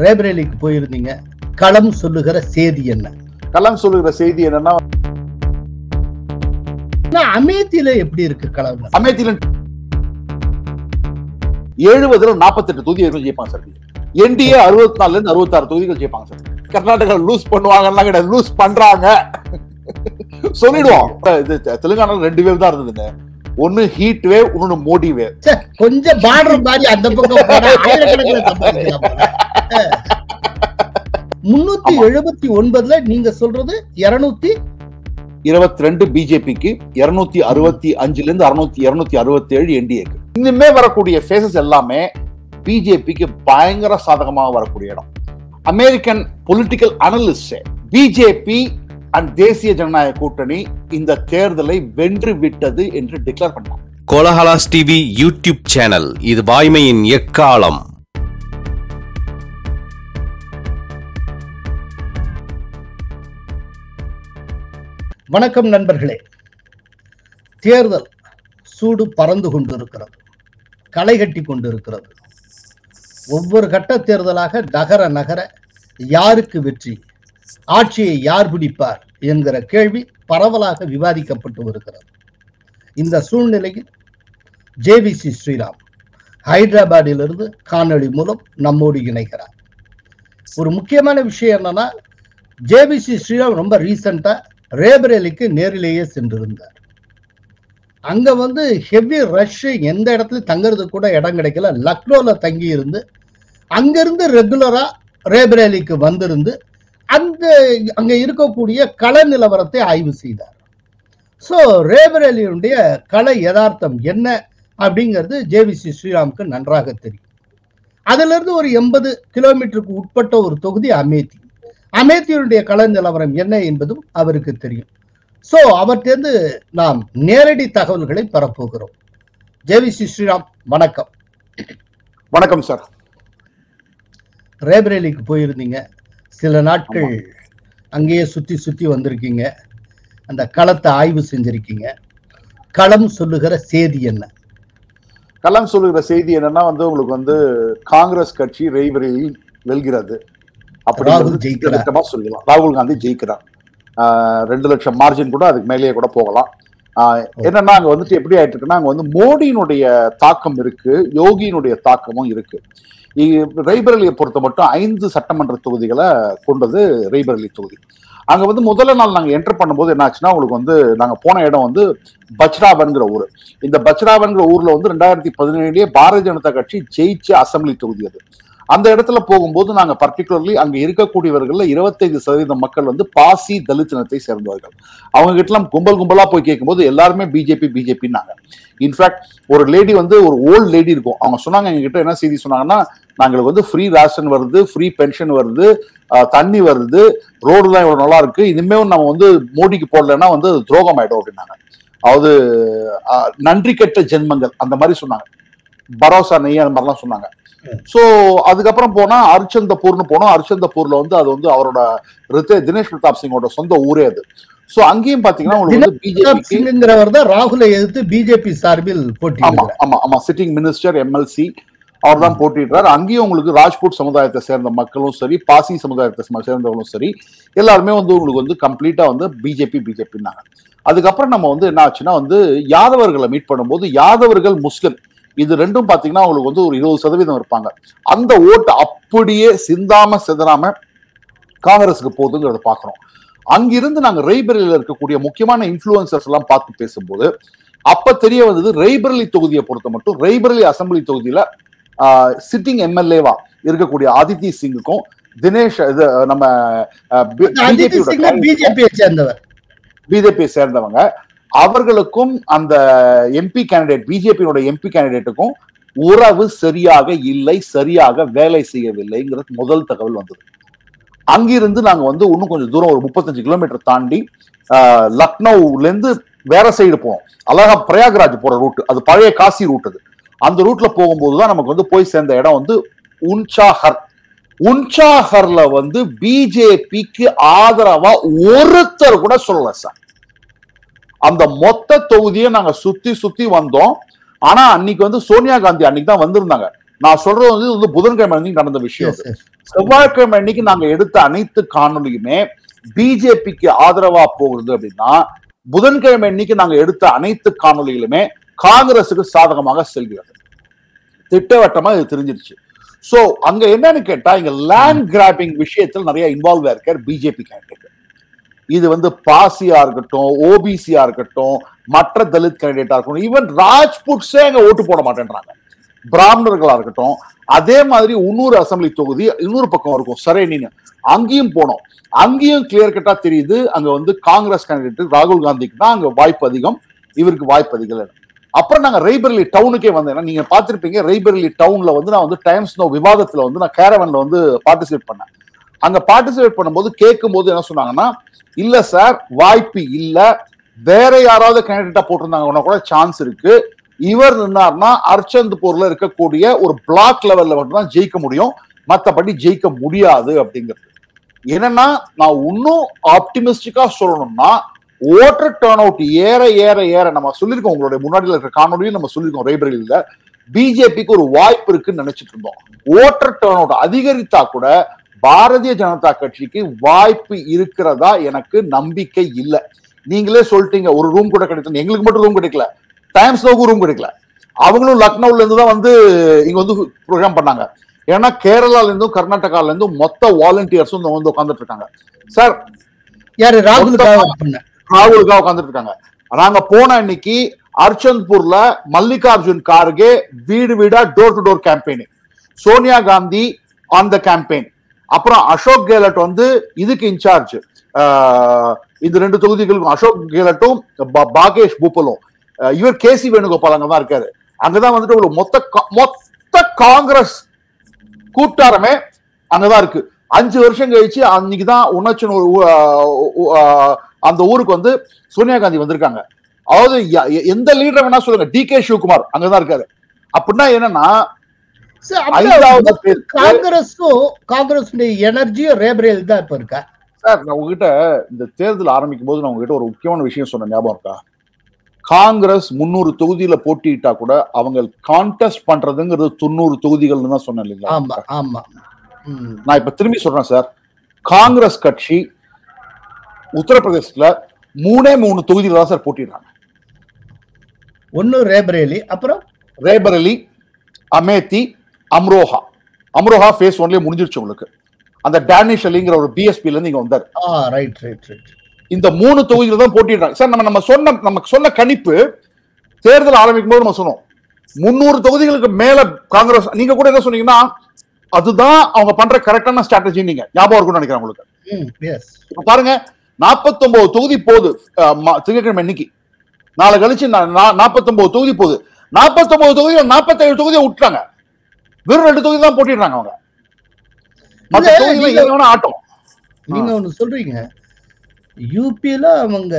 ரேபரேலிக்கு போயிருந்தீங்க களம் சொல்லுகிற செய்தி என்ன களம் சொல்லுகிற செய்தி என்னன்னா ஆனா, அமேத்தியில எப்படி இருக்கு களம் அமேத்தியில எழுபதுல நாற்பத்தெட்டு தொகுதிகள் ஜெயிப்பாங்க சார் என்டிஏ அறுபத்தி நாலுல இருந்து அறுபத்தாறு தொகுதிகள் ஜெயிப்பாங்க சார் கர்நாடகா லூஸ் பண்ணுவாங்கன்னா கிடையாது லூஸ் பண்றாங்க சொல்லிடுவோம் இது தெ- தெலுங்கானால ரெண்டு வேவ் தான் இருந்ததுங்க ஒன்னு ஹீட் வேவ் இன்னொன்னு மோடி வேவ் ச்சே, கொஞ்சம் பார்டர் மாதிரி அந்த பக்கம் போனா ஆயிரக்கணக்கில் சம்பாதிக்கலாம் போல. அஹ். முன்னூத்தி எழுபத்தி ஒன்பதுல நீங்க சொல்றது இருநூத்தி இருபத்தி ரெண்டு பிஜேபிக்கு இருநூத்தி அறுபத்தி அஞ்சுல இருந்து அறுநூத்தி இருநூத்தி அறுபத்தி ஏழு என்டிஏக்கு இனிமே வரக்கூடிய ஃபேசஸ் எல்லாமே பிஜேபிக்கு பயங்கர சாதகமாக வரக்கூடிய இடம் American political analyst BJP and தேசிய ஜனநாயக கூட்டணி இந்த தேர்தலை வென்று விட்டது என்று டிக்ளேர் பண்ணாங்க கோலஹலாஸ் டிவி யூடியூப் சேனல் இது வாய்மையின் எக்காலம் வணக்கம் நண்பர்களே தேர்தல் சூடு பறந்து கொண்டிருக்கிறது களை கட்டி கொண்டிருக்கிறது ஒவ்வொரு கட்ட தேர்தலாக நகர நகர யாருக்கு வெற்றி ஆட்சியை யார் பிடிப்பார் என்கிற கேள்வி பரவலாக விவாதிக்கப்பட்டு வருகிறது இந்த சூழ்நிலையில் ஜேவிசி ஸ்ரீராம் ஹைதராபாத்திலிருந்து காணொளி மூலம் நம்மோடு இணைக்கிறார் ஒரு முக்கியமான விஷயம் என்னன்னா ஜேபிசி ஸ்ரீராம் ரொம்ப ரீசெண்டா ரேபரேலிக்கு நேரிலேயே சென்றிருந்தார் அங்க வந்து ஹெவி ரஷ் எந்த இடத்துல தங்குறது கூட இடம் கிடைக்கல லக்னோல தங்கி இருந்து அங்கிருந்து ரெகுலரா ரேபரேலிக்கு வந்திருந்து அந்த அங்க இருக்கக்கூடிய கள நிலவரத்தை ஆய்வு செய்தார் ஸோ ரேபரேலியுடைய கள யதார்த்தம் என்ன அப்படிங்கிறது ஜேவிசி ஸ்ரீராமுக்கு நன்றாக தெரியும் அதுல இருந்து ஒரு எண்பது கிலோமீட்டருக்கு உட்பட்ட ஒரு தொகுதி அமேத்தி அமேத்தியுடைய கள நிலவரம் என்ன என்பதும் அவருக்கு தெரியும் சோ அவர்கிட்ட நாம் நேரடி தகவல்களை பெறப்போகிறோம் ஜேவிசி ஸ்ரீராம் வணக்கம் வணக்கம் சார் ரேபரேலிக்கு போயிருந்தீங்க சில நாட்கள் அங்கேயே சுத்தி சுத்தி வந்திருக்கீங்க அந்த களத்தை ஆய்வு செஞ்சிருக்கீங்க களம் சொல்லுகிற செய்தி என்ன களம் சொல்லுகிற செய்தி என்னன்னா வந்து உங்களுக்கு வந்து காங்கிரஸ் கட்சி ரெய்வரையில் வெல்கிறது ராகுல் ஜெயிக்கிறார். திட்டமா சொல்லலாம் ராகுல் காந்தி ஜெயிக்கிறார் ஆஹ் ரெண்டு லட்சம் மார்ஜின் கூட அதுக்கு மேலேயே கூட போகலாம் ஆஹ் என்னன்னா அங்க வந்துட்டு எப்படி ஆயிட்டு இருக்குன்னா அங்க வந்து மோடியினுடைய தாக்கம் இருக்கு யோகியினுடைய தாக்கமும் இருக்கு இ- ரெய்பரலியை பொறுத்த மட்டும் ஐந்து சட்டமன்ற தொகுதிகளை கொண்டது ரெய்பரலி தொகுதி அங்க வந்து முதல்ல நாள் நாங்க என்டர் பண்ணும்போது என்ன ஆச்சுன்னா உங்களுக்கு வந்து நாங்க போன இடம் வந்து பச்ராவன்கிற ஊர் இந்த பச்ராவன்கிற ஊர்ல வந்து ரெண்டாயிரத்தி பதினேழுலயே பாரதிய ஜனதா கட்சி ஜெயிச்ச அசம்பிளி தொகுதி அது அந்த இடத்துல போகும்போது நாங்க பர்டிகுலர்லி அங்க இருக்கக்கூடியவர்கள்ல இருபத்தைந்து சதவீதம் மக்கள் வந்து பாசி தலித் இனத்தை சேர்ந்தவர்கள் அவங்க கிட்ட எல்லாம் கும்பல் கும்பலா போய் கேட்கும்போது எல்லாருமே பிஜேபி பிஜேபின்னாங்க இன்ஃபேக்ட் ஒரு லேடி வந்து ஒரு ஓல்ட் லேடி இருக்கும் அவங்க சொன்னாங்க எங்க கிட்ட என்ன செய்தி சொன்னாங்கன்னா நாங்களுக்கு வந்து ஃப்ரீ ரேஷன் வருது ஃப்ரீ பென்ஷன் வருது ஆஹ் தண்ணி வருது ரோடு தான் இவ்வளவு நல்லா இருக்கு இனிமே நம்ம வந்து மோடிக்கு போடலைன்னா வந்து அது துரோகம் ஆயிடும் அப்படின்னாங்க அதாவது ஆஹ் நன்றி கெட்ட ஜென்மங்கள் அந்த மாதிரி சொன்னாங்க பரோசா நெய் அந்த மாதிரிலாம் சொன்னாங்க சோ அதுக்கப்புறம் போனா அரிச்சந்தபூர்னு போனோம் அரிச்சந்தபூர்ல வந்து அது வந்து அவரோட ரித்தே தினேஷ் பிரதாப் சிங்கோட சொந்த ஊரே அது சோ அங்கேயும் பாத்தீங்கன்னா உங்களுக்கு வந்து பிரதாப் பிஜேபிக்கு சிங்ங்கிறவர் தான் ராகுலை எதிர்த்து பிஜேபி சார்பில் ஆமா போட்டியிடுகிறார் ஆமா ஆமா சிட்டிங் மினிஸ்டர் எம்எல்சி அவர் தான் போட்டிடுறாரு அங்கேயும் உங்களுக்கு ராஜ்பூட் சமுதாயத்தை சேர்ந்த மக்களும் சரி பாசி சமுதாயத்தை சம- சேர்ந்தவங்களும் சரி எல்லாருமே வந்து உங்களுக்கு வந்து கம்ப்ளீட்டா வந்து பிஜேபி பிஜேபின்னாங்க அதுக்கப்புறம் நம்ம வந்து என்ன ஆச்சுன்னா வந்து யாதவர்களை மீட் பண்ணும்போது யாதவர்கள் முஸ்லிம் இது ரெண்டும் பாத்தீங்கன்னா உங்களுக்கு வந்து ஒரு இருபது சதவீதம் இருப்பாங்க அந்த ஓட்டு அப்படியே சிந்தாம சிதறாம காங்கிரஸுக்கு போகுதுங்கிறத பாக்குறோம் அங்கிருந்து நாங்க ரெய்பரலியில் இருக்கக்கூடிய முக்கியமான இன்ஃபுளுசர்ஸ் எல்லாம் பார்த்து பேசும்போது அப்ப தெரிய வந்தது ரெய்பரலி தொகுதியை பொறுத்த மட்டும் ரெய்பரலி அசம்பிளி தொகுதியில சிட்டிங் எம்எல்ஏவா இருக்கக்கூடிய ஆதித்ய சிங்குக்கும் தினேஷ் இது நம்ம அஜித் சிங் பிஜேபியை சேர்ந்தவர் பிஜேபியை சேர்ந்தவங்க அவர்களுக்கும் அந்த எம்பி கேண்டிடேட் பிஜேபியோட எம்பி கேண்டிடேட்டுக்கும் உறவு சரியாக இல்லை சரியாக வேலை செய்யவில்லைங்கிறது முதல் தகவல் வந்தது அங்கிருந்து நாங்க வந்து இன்னும் கொஞ்சம் தூரம் ஒரு முப்பத்தஞ்சு கிலோமீட்டர் தாண்டி ஆஹ், லக்னோல இருந்து வேற சைடு போவோம் அழகா பிரயாக்ராஜ் போற ரூட் அது பழைய காசி ரூட் அது அந்த ரூட்ல போகும்போது தான் நமக்கு வந்து போய் சேர்ந்த இடம் வந்து உன்சாஹர் உன்சாஹர்ல வந்து பிஜேபிக்கு ஆதரவா ஒருத்தர் கூட சொல்லல சார் அந்த மொத்த தொகுதியை நாங்க சுத்தி சுத்தி வந்தோம் ஆனா அன்னைக்கு வந்து சோனியா காந்தி அன்னைக்கு தான் வந்திருந்தாங்க நான் சொல்றது வந்து இது வந்து புதன்கிழமை அன்னைக்கு நடந்த விஷயம் Yes, yes. செவ்வாய்க்கிழமை அன்னைக்கு நாங்க எடுத்த அனைத்து காணொலியுமே பிஜேபிக்கு ஆதரவா போகுது அப்படின்னா புதன்கிழமை அன்னைக்கு நாங்க எடுத்த அனைத்து காணொலிகளுமே காங்கிரசுக்கு சாதகமாக செல்கிறது திட்டவட்டமா இது தெரிஞ்சிருச்சு சோ அங்க என்னன்னு கேட்டா இங்க லேண்ட் கிராபிங் விஷயத்தில் நிறைய இன்வால்வ் இருக்கார் பிஜேபி கேண்டிடேட் இது வந்து பாசியா இருக்கட்டும் ஓபிசியா இருக்கட்டும் மற்ற தலித் கேண்டிடேட்டா இருக்கட்டும் ஈவன் ராஜ்புட்ஸே அங்க ஓட்டு போட மாட்டேன்றாங்க பிராமணர்களா இருக்கட்டும் அதே மாதிரி இன்னொரு அசெம்பிளி தொகுதி இன்னொரு பக்கம் இருக்கும் சரேனின்னு அங்கேயும் போனோம் அங்கேயும் கிளியர் கட்டா தெரியுது அங்க வந்து காங்கிரஸ் கேண்டிடேட் ராகுல் காந்திக்கு தான் அங்க வாய்ப்பு அதிகம் இவருக்கு வாய்ப்பு அதிகம் இல்லை. அப்புறம் நாங்க ரெய்பர்லி டவுனுக்கே வந்தேன் நீங்க பார்த்திருப்பீங்க ரெய்பர்லி டவுன்ல வந்து நான் வந்து டைம்ஸ் நோ விவாதத்துல வந்து நான் கேரவன்ல வந்து பார்ட்டிசிபேட் பண்ணேன் அங்க பார்ட்டிசிபேட் பண்ணும்போது கேட்கும் போது என்ன சொன்னாங்கன்னா இல்ல சார் வாய்ப்பு இல்ல வேற யாராவது கேண்டிடேட்டா போட்டிருந்தாங்கன்னா கூட சான்ஸ் இருக்கு இவர் நின்னார்னா அர்ச்சந்த்பூர்ல இருக்கக்கூடிய ஒரு பிளாக் லெவல்ல மட்டும் தான் ஜெயிக்க முடியும் மத்தபடி ஜெயிக்க முடியாது அப்படிங்கிறது என்னன்னா நான் இன்னும் ஆப்டிமிஸ்டிக்கா சொல்லணும்னா ஓட்டர் டேர்ன் அவுட் ஏற ஏற ஏற நம்ம சொல்லியிருக்கோம் உங்களுடைய முன்னாடியில் இருக்கிற காணொலியும் நம்ம சொல்லியிருக்கோம் ரைபரலியில பிஜேபிக்கு ஒரு வாய்ப்பு இருக்குன்னு நினைச்சிட்டு இருந்தோம் ஓட்டர் டேர்ன் அவுட் அதிகரித்தா கூட பாரதிய ஜனதா கட்சிக்கு வாய்ப்பு இருக்கிறதா எனக்கு நம்பிக்கை இல்லை நீங்களே சொல்லிட்டீங்க ஒரு ரூம் கூட கிடைக்கல எங்களுக்கு மட்டும் ரூம் கிடைக்கல டைம்ஸ் லோக்கும் ரூம் கிடைக்கல அவங்களும் லக்னோல இருந்து தான் வந்து இங்க வந்து ப்ரோக்ராம் பண்ணாங்க ஏன்னா கேரளால இருந்தும் கர்நாடகால இருந்தும் மொத்த வாலண்டியர்ஸும் வந்து உட்காந்துட்டு இருக்காங்க சார் யாரு ராகுலுக்காக பண்ண ராகுலுக்காக உட்காந்துட்டு இருக்காங்க நாங்க போன அன்னைக்கு அர்ச்சந்த்பூர்ல மல்லிகார்ஜுன் கார்கே வீடு வீடா door to door campaign Sonia Gandhi on the campaign அப்புறம் அசோக் கெலட் வந்து இதுக்கு இன்சார்ஜ் இந்த ரெண்டு தொகுதிகளுக்கும் அசோக் கெலட்டும் பா- பாகேஷ் பூப்பலும் அஹ் இவர் கே சி வேணுகோபால் அங்கதான் இருக்காரு அங்கதான் வந்துட்டு ஒரு மொத்த கா- மொத்த காங்கிரஸ் கூட்டாரமே அங்கதான் இருக்கு அஞ்சு வருஷம் கழிச்சு அன்னைக்கு தான் உணர்ச்சின் ஒரு ஊ- ஆஹ் ஊ- ஆஹ் அந்த ஊருக்கு வந்து சோனியா காந்தி வந்திருக்காங்க அதாவது ய- எ- எந்த லீடர் வேணா சொல்லுங்க டி கே சிவகுமார் அங்கதான் இருக்காரு அப்படின்னா என்னன்னா சரி, அப்ப ஐந்தாவது மொத்த பேருக்கு- காங்கிரஸும் காங்கிரஸ் எனர்ஜியும் ரேபரேல் தான் இப்ப இருக்கா சார் நான் உங்ககிட்ட இந்த தேர்தல் ஆரம்பிக்கும் போது நான் உங்ககிட்ட ஒரு முக்கியமான விஷயம் சொன்ன ஞாபகம் இருக்கா காங்கிரஸ் முன்னூறு தொகுதியில போட்டியிட்டா கூட அவங்க கான்டெஸ்ட் பண்றதுங்கிறது தொண்ணூறு தொகுதிகள்னு தான் சொன்னேன் இல்லைங்களா ஆமா ஆமா ம். நான் இப்ப திரும்பி சொல்றேன் சார் காங்கிரஸ் கட்சி உத்தரப்பிரதேசத்துல மூணே மூணு தொகுதியில தான் சார் போட்டிடுறாங்க ஒண்ணு ரேபரேலி அப்புறம் ரேபரலி அமேத்தி அம்ரோஹா அம்ரோஹா ஃபேஸ் ஒன்லயே முடிஞ்சிருச்சு உங்களுக்கு அந்த டேனிஷ் அலிங்கிற ஒரு பிஎஸ்பில இருந்து இங்க வந்தார் ஆ ரைட் ரைட் ரைட் இந்த மூணு தொகுதியில தான் போட்டிடுறாங்க சார் நம்ம நம்ம சொன்ன நமக்கு சொன்ன கணிப்பு தேர்தல் ஆரம்பிக்கும் போது நம்ம சொன்னோம் முன்னூறு தொகுதிகளுக்கு மேல காங்கிரஸ் நீங்க கூட என்ன சொன்னீங்கன்னா அதுதான் அவங்க பண்ற கரெக்டான ஸ்ட்ராட்டஜி நீங்க ஞாபகம் இருக்கும்னு நினைக்கிறேன் உங்களுக்கு ம் எஸ் இப்ப பாருங்க 49 தொகுதி போகுது அஹ், ம- திங்கட்கிழமை இன்னைக்கு நாளை கழிச்சு நா- நா- 49 தொகுதி போகுது 49 தொகுதியில 47 தொகுதியை விட்டுறாங்க வெறும் ரெண்டு தொகுதி தான் போட்டிடுறாங்க அவங்க மற்ற இல்ல, தொகுதியில நீங்க- எங்க வேணா ஆட்டம் நீங்க ஒண்ணு சொல்றீங்க யூபியில அவங்க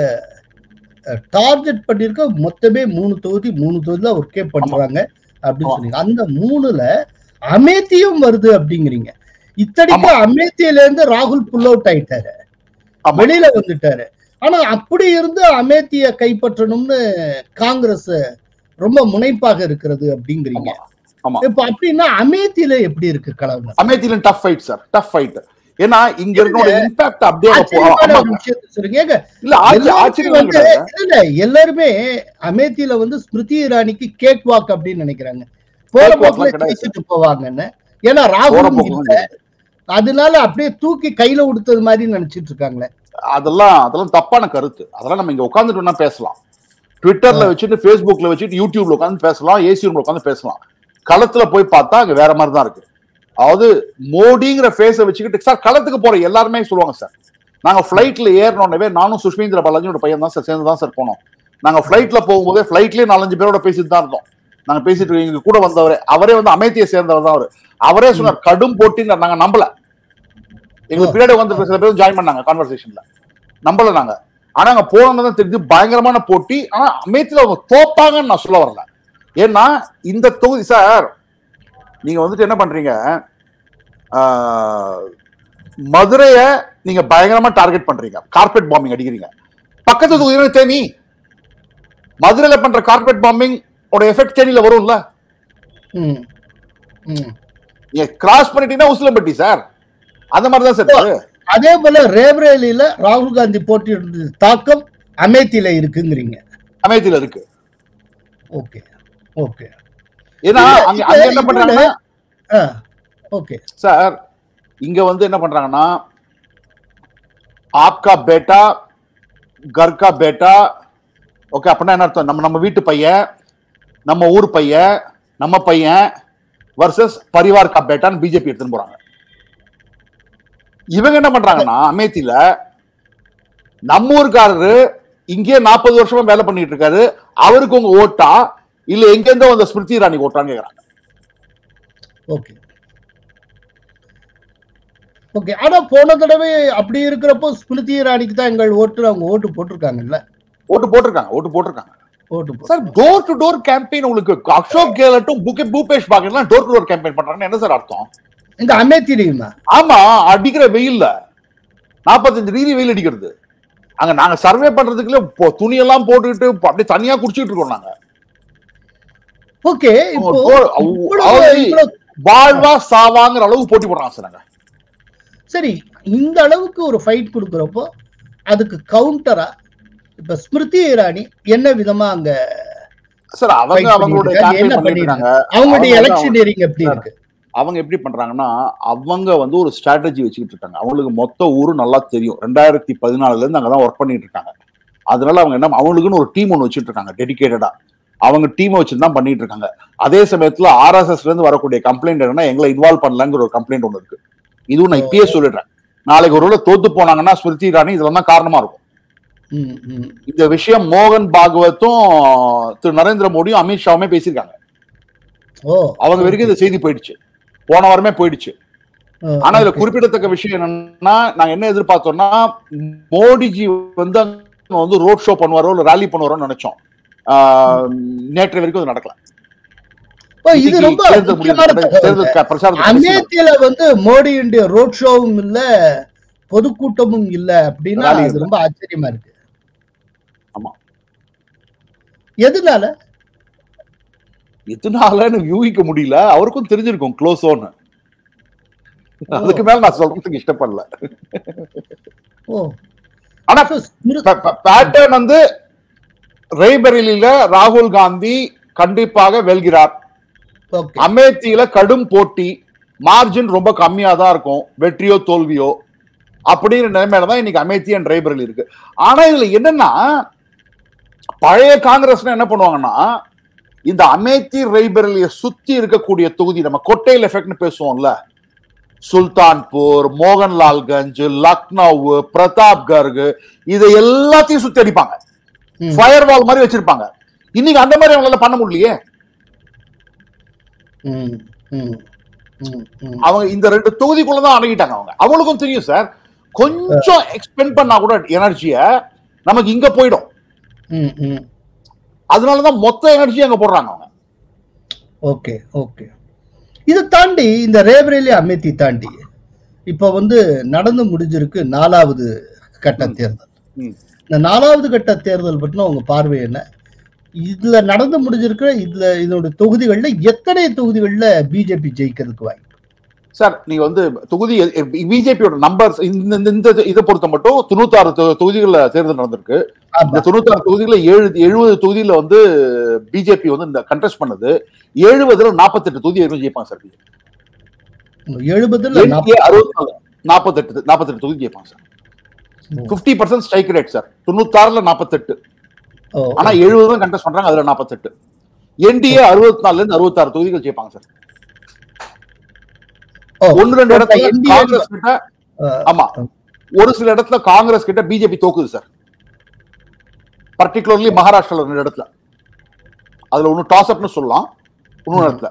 டார்கெட் பண்ணிருக்க மொத்தமே மூணு தொகுதி மூணு தொகுதி தான் ஒர்க்கே பண்றாங்க அப்படின்னு ஆமா. சொன்னீங்க அந்த மூணுல அமேத்தியும் வருது அப்படிங்கிறீங்க இத்தனைக்கு அமேத்தியில இருந்து ராகுல் புல் அவுட் ஆயிட்டாரு ஆமா. வெளியில வந்துட்டாரு ஆனா அப்படி இருந்து அமேத்திய கைப்பற்றணும்னு காங்கிரஸ் ரொம்ப முனைப்பாக இருக்கிறது அப்படிங்கிறீங்க ஆமா இப்ப அப்படின்னா அமேத்தியில எப்படி இருக்கு கலவரம் அமேத்தியில tough fight sir tough fight ஏன்னா இங்க இருக்கோட இம்பாக்ட் அப்படியே அங்க போ- ஆச்சரியமான ஆமா. ஒரு விஷயத்தை சொல்லுங்க ஏங்க, இல்ல ஆச்சரிய- எல்லாருமே ஆச்சரியம் வந்து கிடையாது. இல்ல, இல்ல, எல்லாருமே அமேத்தியில வந்து ஸ்மிருதி இரானிக்கு கேக் வாக் அப்படின்னு நினைக்கிறாங்க போற Cake walk போக்குல எல்லாம் கிடையாது. ஜெயிச்சுட்டு போவாங்கன்னு ஏன்னா போற ராகுலும் போக்குலாம் இல்ல அதனால அப்படியே தூக்கி கையில கொடுத்தது மாதிரி நினைச்சிட்டு இருக்காங்களே அதெல்லாம் அதெல்லாம் தப்பான கருத்து அதெல்லாம் நம்ம இங்க உட்காந்துட்டு வேணா பேசலாம் ட்விட்டர்ல வச்சுட்டு ஃபேஸ்புக்ல வச்சுட்டு யூடியூப்ல உட்காந்து பேசலாம் ஏசி ரூம்ல உட்காந்து பேசலாம் களத்துல போய் பார்த்தா அங்க வேற மாதிரி தான் இருக்கு அதாவது மோடிங்கிற ஃபேஸை வச்சுக்கிட்டு சார் களத்துக்கு போற எல்லாருமே சொல்லுவாங்க சார் நாங்க ஃபிளைட்ல ஏறினோடனே நானும் சுஷ்மேந்திர பாலாஜியோட பையன் தான் சார் சேர்ந்து தான் சார் போனோம் நாங்க ஃபிளைட்ல போகும்போதே ஃபிளைட்லயே நாலஞ்சு பேரோட பேசிட்டு தான் இருந்தோம் நாங்க பேசிட்டு இருக்கோம். எங்க கூட வந்தவரே அவரே வந்து அமைதியை சேர்ந்தவர் தான் அவரு அவரே சொன்னார் கடும் போட்டி நாங்க நம்பல எங்களுக்கு பின்னாடி வந்து சில பேரும் ஜாயின் பண்ணாங்க கான்வர்சேஷன்ல நம்பல நாங்க ஆனா அங்க போனோம்னு தான் தெரிஞ்சு பயங்கரமான போட்டி ஆனா அமேத்தில அவங்க தோப்பாங்கன்னு நான் சொல்ல வரல ஏன்னா இந்த தொகுதி சார் நீங்க வந்துட்டு என்ன பண்றீங்க ஆஹ், மதுரைய நீங்க பயங்கரமா டார்கெட் பண்றீங்க கார்பெட் பாம்பிங் அடிக்கிறீங்க பக்கத்து தொகுதியில தேனி மதுரையில பண்ற கார்பெட் பாம்பிங் ஓட எஃபெக்ட் தேனியில வரும்ல ம். ம். நீங்க கிராஸ் பண்ணிட்டீங்கன்னா உசிலம்பட்டி சார் அந்த மாதிரி தான் சார் இது. அதே போல ரேபரேலியில ராகுல் காந்தி போட்டியிடுறது தாக்கம் அமேத்தியில இருக்குங்கிறீங்க அமேத்தியில இருக்கு ஓகே ஓகே ஏன்னா இல்ல, அங்க இல்ல, அங்க என்ன இன்னொன்னு- பண்றாங்கன்னா ஓகே சார் இங்க வந்து என்ன பண்றாங்கன்னா ஆப்கா பேட்டா கர்கா பேட்டா ஓகே அப்படின்னா என்ன அர்த்தம் நம்ம நம்ம வீட்டு பையன் நம்ம ஊர் பையன் நம்ம பையன் வர்சஸ் பரிவார் கா பேட்டான்னு பிஜேபி எடுத்துன்னு போறாங்க இவங்க என்ன பண்றாங்கன்னா அமேத்தியில நம்ம ஊர்க்காரரு இங்கே நாற்பது வருஷமா வேலை பண்ணிட்டு இருக்காரு அவருக்கு உங்க ஓட்டா இல்ல எங்க இருந்தோ வந்த ஸ்மிருதி இராணி ஓட்டான்னு கேக்குறாங்க ஓகே ஓகே ஆனா போன தடவை அப்படி இருக்கிறப்போ ஸ்மிருதி இராணிக்கு தான் எங்கள் ஓட்டு அவங்க ஓட்டு போட்டிருக்காங்கல்ல ஓட்டு போட்டிருக்காங்க ஓட்டு போட்டிருக்காங்க ஓட்டு போட்டு sir door to door campaign உங்களுக்கு அசோக் கெலட்டும் புகே பூபேஷ் பாகல்லாம் டோர் டு டோர் கேம்பெயின் பண்றாங்கன்னு என்ன சார் அர்த்தம் இந்த அமேத்திலையுமா ஆமா அடிக்கிற வெயில்ல நாற்பத்தஞ்சு டிகிரி வெயில் அடிக்கிறது அங்க நாங்க சர்வே பண்றதுக்குள்ள இப்போ துணியெல்லாம் போட்டுக்கிட்டு இப்போ அப்படியே தனியா குடிச்சிட்டு இருக்கோம் நாங்க ஓகே இப்போ டோர்- இவ்வளவு- அதாவது இவ்வளவு- வாழ்வா சாவாங்கிற அளவுக்கு போட்டி போடுறாங்க சார் நாங்க சரி இந்த அளவுக்கு ஒரு ஃபைட் கொடுக்குறப்போ அதுக்கு கவுண்டரா இப்ப ஸ்மிருதி இராணி என்ன விதமா அங்க சார் அவங்க Fight அவங்களுடைய பண்ணிட்டு இருக்காங்க, campaign என்ன பண்ணிட்டு இருக்காங்க அவங்களுடைய அவங்க- எலெக்ஷனியரிங் எப்படி இருக்கு அவங்க எப்படி பண்றாங்கன்னா அவங்க வந்து ஒரு ஸ்ட்ராட்டஜி வச்சுக்கிட்டு இருக்காங்க அவங்களுக்கு மொத்த ஊரு நல்லா தெரியும் ரெண்டாயிரத்தி பதினாலுல இருந்து அங்கதான் ஒர்க் பண்ணிட்டு இருக்காங்க அதனால அவங்க என்ன அவங்களுக்குன்னு ஒரு டீம் ஒன்று வச்சுட்டு இருக்காங்க டெடிகேட்டடா அவங்க டீமை வச்சு தான் பண்ணிட்டு இருக்காங்க அதே சமயத்துல ஆர்எஸ்எஸ்ல இருந்து வரக்கூடிய கம்ப்ளைண்ட் என்னன்னா எங்களை இன்வால்வ் பண்ணலங்கிற ஒரு கம்ப்ளைண்ட் ஒன்று இருக்கு இதுவும் நான் இப்பயே சொல்லிடுறேன் நாளைக்கு ஒரு வேளை தோத்து போனாங்கன்னா ஸ்மிருதி இராணி இதெல்லாம் தான் காரணமா இருக்கும் ம், ம். இந்த விஷயம் மோகன் பாகவத்தும் திரு நரேந்திர மோடியும் அமித்ஷாவுமே பேசியிருக்காங்க ஓ அவங்க வரைக்கும் இந்த செய்தி போயிடுச்சு போன வாரமே போயிடுச்சு ஆ, ஆனா இதுல okay. குறிப்பிடத்தக்க விஷயம் என்னன்னா நாங்க என்ன எதிர்பார்த்தோம்னா மோடிஜி வந்து அங்க வந்து ரோட் ஷோ பண்ணுவாரோ இல்ல ரேலி பண்ணுவாரோன்னு நினைச்சோம் ஆஹ், நேற்று வரைக்கும் அது நடக்கல ஓ, இது இன்னைக்கு ரொம்ப தேர்தல் முடிவு முக்கியமான தகவல். தேர்தல் க- பிரச்சாரத்துக்கு கடைசி நாள். அமேத்தியில வந்து மோடியுடைய ரோட் ஷோவும் இல்ல பொதுக்கூட்டமும் இல்ல அப்படின்னா Rally அது இல்ல. ரொம்ப ஆச்சரியமா இருக்கு ஆமா. எதனால எதனாலன்னு யூகிக்க முடியல அவருக்கும் தெரிஞ்சிருக்கும் க்ளோஸோன்னு அதுக்கு மேல நான் சொல்றதுக்கு இஷ்டப்படல ஓ ஆனா so ஸ்மிரு- பேட்டர்ன் வந்து ரெய்பரேலியில ராகுல் காந்தி கண்டிப்பாக வெல்கிறார் okay. அமேத்தியில கடும் போட்டி மார்ஜின் ரொம்ப கம்மியா தான் இருக்கும் வெற்றியோ தோல்வியோ அப்படிங்கிற நிலைமையில தான் இன்னைக்கு அமேத்தி அண்ட் ரேபரேலி இருக்கு ஆனா இதுல என்னன்னா பழைய காங்கிரஸ்னா என்ன பண்ணுவாங்கன்னா இந்த அமேத்தி ரெய்பரலிய சுத்தி இருக்கக்கூடிய தொகுதி நம்ம கொட்டையில் எஃபெக்ட்னு பேசுவோம்ல சுல்தான்பூர் மோகன்லால்கஞ்ச் லக்னோ பிரதாப்கர்க் இதை எல்லாத்தையும் சுத்தி அடிப்பாங்க ம். ஃபயர் வால் மாதிரி வச்சிருப்பாங்க இன்னைக்கு அந்த மாதிரி அவங்களால பண்ண முடியலையே ம், ம், ம், ம். அவங்க இந்த ரெண்டு தொகுதிக்குள்ளதான் அடங்கிட்டாங்க அவங்க அவங்களுக்கும் தெரியும் சார் கொஞ்சம் எக்ஸ்பெண்ட் பண்ணா கூட எனர்ஜிய நமக்கு இங்க போயிடும் ம், ம். அதனாலதான் மொத்த எனர்ஜி அங்க போடுறாங்க அவங்க ஓகே ஓகே இதை தாண்டி இந்த ரேபரேலி அமேத்தி தாண்டி இப்ப வந்து நடந்து முடிஞ்சிருக்கு நாலாவது கட்ட தேர்தல் ம். இந்த நாலாவது கட்ட தேர்தல் பற்றின உங்க பார்வை என்ன இதுல நடந்து முடிஞ்சிருக்கிற இதுல இதோட தொகுதிகள்ல எத்தனை தொகுதிகள்ல பிஜேபி ஜெயிக்கிறதுக்கு வாய்ப்பு சார் நீங்க வந்து தொகுதி பிஜேபியோட நம்பர் இந்த இந்த- இந்த இதை பொறுத்த மட்டும் தொண்ணூத்தாறு தொ- தொகுதிகள்ல தேர்தல் நடந்திருக்கு ஆமா. இந்த தொண்ணூத்தாறு தொகுதிகள ஏழு எழுபது தொகுதியில வந்து பிஜேபி வந்து இந்த கண்டெஸ்ட் பண்ணது எழுபதுல நாற்பத்தெட்டு தொகுதி வரைக்கும் ஜெயிப்பாங்க சார் எழுபதுல NDA அறுபத்தி நாலு நாற்பத்தெட்டு நாற்பத்தெட்டு தொகுதி ஜெயிப்பாங்க sir fifty percent strike rate sir தொண்ணூத்தாறுல நாற்பத்தெட்டு ஆனா எழுபது தான் கண்டெஸ்ட் பண்றாங்க அதுல நாற்பத்தெட்டு என்டிஏ அறுபத்தி நாலுல இருந்து அறுபத்தாறு தொகுதிகள் ஜெயிப்பாங்க சார் ஒன்னு ரெண்டு இடத்துல காங்கிரஸ் கிட்ட ஆமா ஒரு சில இடத்துல காங்கிரஸ் கிட்ட பிஜேபி தோக்குது சார் பர்டிகுலர்லி மகாராஷ்டிரால ரெண்டு இடத்துல அதுல ஒன்னு டாஸ் அப்னு சொல்லலாம் இன்னொரு இடத்துல